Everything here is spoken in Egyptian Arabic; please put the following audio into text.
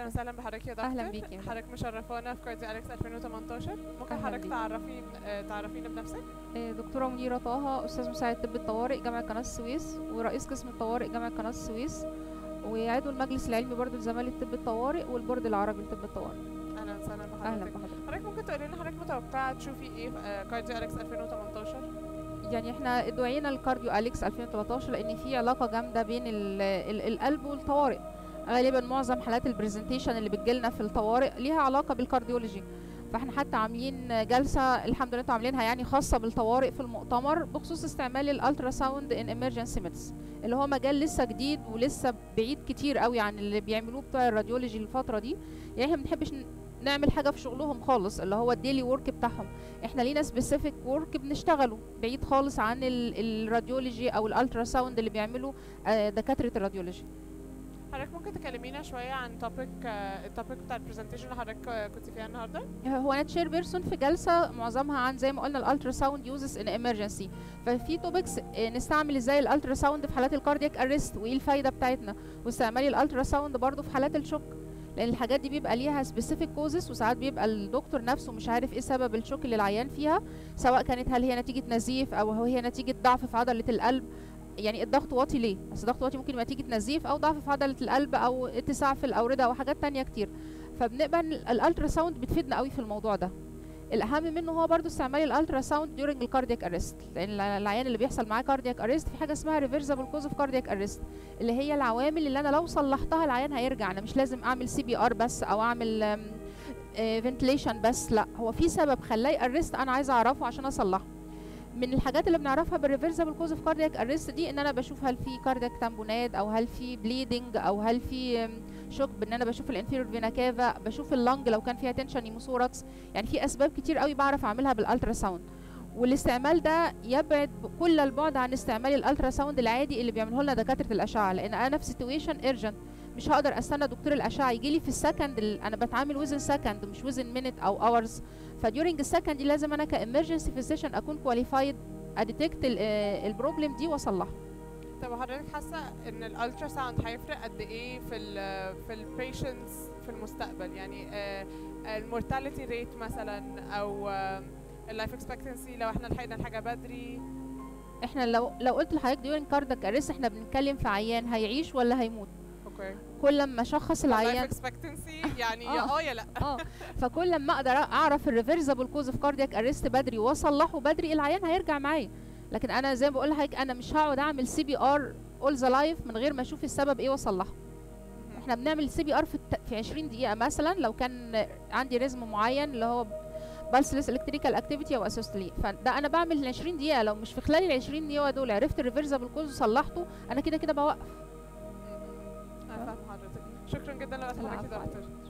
اهلا وسهلا بحضرتك يا دكتور أهلاً بيكي. حضرتك مشرفانا في كارديو اليكس 2018 ممكن أهلاً حضرتك بيكي. تعرفين آه، تعرفينا بنفسك آه، دكتورة منيرة طه أستاذ مساعد طب الطوارئ جامعة قناة السويس ورئيس قسم الطوارئ جامعة قناة السويس وعضو المجلس العلمي برضو لزمالة طب الطوارئ والبورد العربي لطب الطوارئ اهلا وسهلا بحضرتك أهلا بحضرتك حضرتك ممكن تقولي لنا حضرتك متوقعه تشوفي ايه في كارديو اليكس 2018 يعني احنا ادعينا الكارديو أليكس 2013 لأن في علاقة جامدة بين ال ال القلب والطوارئ غالبا معظم حالات البرزنتيشن اللي بتجيلنا في الطوارئ ليها علاقة بالكارديولوجي فاحنا حتى عاملين جلسة الحمد لله انتوا عاملينها يعني خاصة بالطوارئ في المؤتمر بخصوص استعمال الالترا ساوند ان امرجنسي ميدس اللي هو مجال لسه جديد ولسه بعيد كتير قوي عن اللي بيعملوه بتوع الراديولوجي الفترة دي يعني احنا ما بنحبش ن- نعمل حاجة في شغلهم خالص اللي هو الديلي ورك بتاعهم احنا لينا سبيسيفيك ورك بنشتغله بعيد خالص عن ال- الراديولوجي او الالترا ساوند اللي بيعملوا آه، دكاترة الراديولوجي حضرتك ممكن تكلمينا شويه عن توبيك التوبيك بتاع البرزنتيشن اللي حضرتك آه، كنت فيها النهارده هو انا تشير بيرسون في جلسه معظمها عن زي ما قلنا الالترا ساوند يوزز ان امرجنسي ففي توبكس نستعمل ازاي الالترا ساوند في حالات الكاردياك ارست وايه الفايده بتاعتنا واستعمال الالترا ساوند برضو في حالات الشوك لان الحاجات دي بيبقى ليها سبيسيفيك كوزز وساعات بيبقى الدكتور نفسه مش عارف ايه سبب الشوك اللي العيان فيها سواء كانت هل هي نتيجه نزيف او هي نتيجه ضعف في عضله القلب يعني الضغط واطي ليه بس الضغط واطي ممكن يبقى نتيجه نزيف او ضعف في عضله القلب او اتساع في الاورده او حاجات تانية كتير فبنبقى إن الالترا ساوند بتفيدنا قوي في الموضوع ده الاهم منه هو برضو استعمال الالترا ساوند during الكاردياك ارست لان الع- العيان اللي بيحصل معاه كاردياك ارست في حاجه اسمها ريفرسبل كوز اوف كاردياك ارست اللي هي العوامل اللي انا لو صلحتها العيان هيرجع انا مش لازم اعمل سي بي ار بس او اعمل فنتليشن بس لا هو في سبب خلاه يارست انا عايزه اعرفه عشان اصلحه من الحاجات اللي بنعرفها بالريفرسبل كوز اوف كاردياك ارست دي ان انا بشوف هل في كاردياك تامبونات او هل في بليدنج او هل في أم، شوك بان انا بشوف الانفيرور فينا كافا بشوف اللنج لو كان فيها تنشن نيموثوركس يعني في اسباب كتير قوي بعرف اعملها بالالترا ساوند والاستعمال ده يبعد كل البعد عن استعمال الالترا ساوند العادي اللي بيعمله لنا دكاتره الاشعه لان انا في سيتويشن ايرجنت مش هقدر استنى دكتور الاشعه يجي لي في السكند ال- انا بتعامل وزن سكند مش وزن مينت او اورز فديورنج السكند دي لازم انا كامرجنسي فيزيشن اكون كواليفايد اديتكت البروبلم دي واصلحها طب وحضرتك حاسه ان الالترا ساوند هيفرق قد ايه في ال في البيشنتس في المستقبل يعني المورتاليتي ريت مثلا او اللايف اكسبكتنسي لو احنا لحقنا الحاجه بدري احنا لو لو قلت لحضرتك ديورنج كاردك اريست احنا بنتكلم في عيان هيعيش ولا هيموت اوكي كل ما اشخص اللايف العيان اكسبكتنسي يعني آه. يا اه يا لا اه فكل ما اقدر اعرف الريفرسبل كوز اوف كاردياك اريست بدري واصلحه بدري العيان هيرجع معايا لكن انا زي ما بقول لحضرتك انا مش هقعد اعمل سي بي ار اول ذا لايف من غير ما اشوف السبب ايه واصلحه احنا بنعمل سي بي ار في الت... في 20 دقيقه مثلا لو كان عندي ريزم معين اللي هو بالسلس الكتريكال اكتيفيتي او اسوستلي فده انا بعمل 20 دقيقه لو مش في خلال ال 20 دقيقه دول عرفت الريفرسبل كوز وصلحته انا كده كده بوقف انا فاهمه حضرتك شكرا جدا لوقت حضرتك يا العفو عليك. دكتور